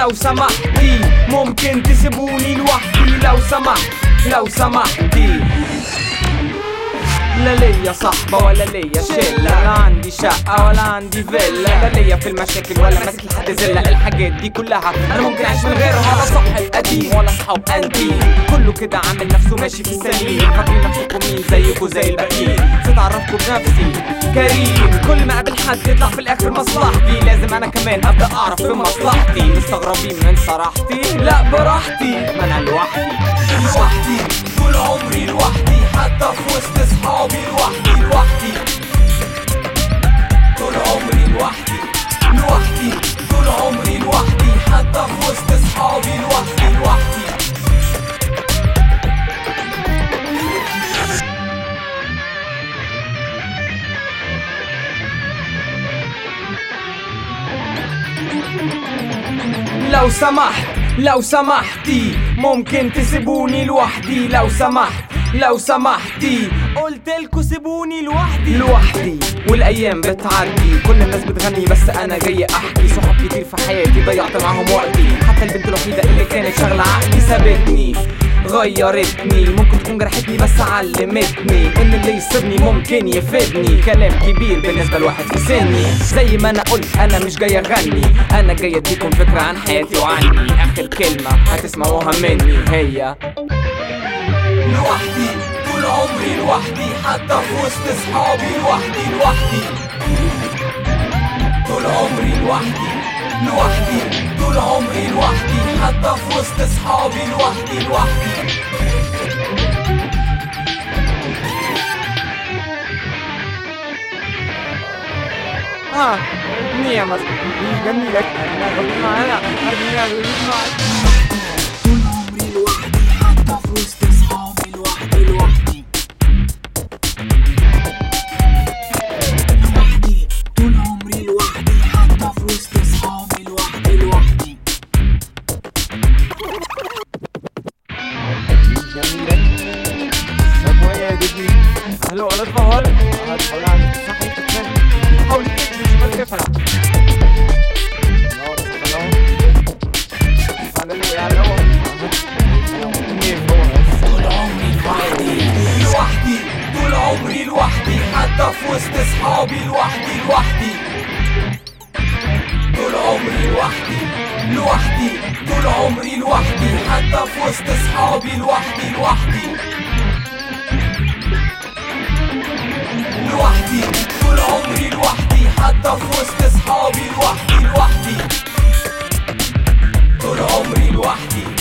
لو سمحتي ممكن تسيبوني لوحدي لو سمحت لو سمحتي لا ليا صحبة ولا ليا شلة لا عندي شقة ولا عندي فيلا لا ليا في المشاكل ولا ماسك لحد زلة الحاجات دي كلها أنا ممكن أعيش من غيرها لا صاحب قديم ولا صحاب أنتيم كله كده عامل نفسه ماشي في السليم فاكرين نفسكم مين زيكوا زي الباقيين نسيت أعرفكم بنفسي كريم كل ما أقابل حد يطلع في الآخر مصلحتي لازم أنا كمان أبدأ أعرف في مصلحتي مستغربين من صراحتي لا براحتي ما أنا لوحدي لوحدي طول عمري لوحدي حتى في وسط صحابي لوحدي لوحدي طول عمري لوحدي لوحدي طول عمري لوحدي حتى في وسط صحابي لوحدي لوحدي لو سمحت لو سمحتي ممكن تسيبوني لوحدي لو سمحت لو سمحتي قلتلكوا سيبوني لوحدي لوحدي والايام بتعدي كل الناس بتغني بس انا جاي احكي صحاب كتير في حياتي ضيعت معاهم وقتي حتى البنت الوحيده اللي كانت شغله عقلي سابتني غيرتني ممكن تكون جرحتني بس علمتني ان اللي يصيبني ممكن يفيدني كلام كبير بالنسبه لواحد في سني زي ما انا قلت انا مش جاي اغني انا جاي اديكم فكره عن حياتي وعني اخر كلمه هتسمعوها مني هي لوحدي طول عمري لوحدي حتى في وسط صحابي لوحدي لوحدي طول عمري لوحدي لوحدي طول عمري لوحدي حتى في وسط صحابي لوحدي لوحدي Ah, niemand. Ich kann nie weg. طول عمري لوحدي حتى في وسط صحابي لوحدي لوحدي لوحدي طول عمري لوحدي حتى في وسط صحابي لوحدي لوحدي Hallo, alles verholt? Hat verlangt. Sag ich das denn? Hau nicht, ich bin gefallen. Genau, das ist genau. Halleluja, hallo. Nee, طول عمري لوحدي لوحدي طول عمري لوحدي حتى في وسط صحابي لوحدي لوحدي طول عمري لوحدي لوحدي طول عمري لوحدي حتى في وسط صحابي لوحدي لوحدي لوحدي طول عمري لوحدي حتى في وسط صحابي لوحدي لوحدي طول عمري لوحدي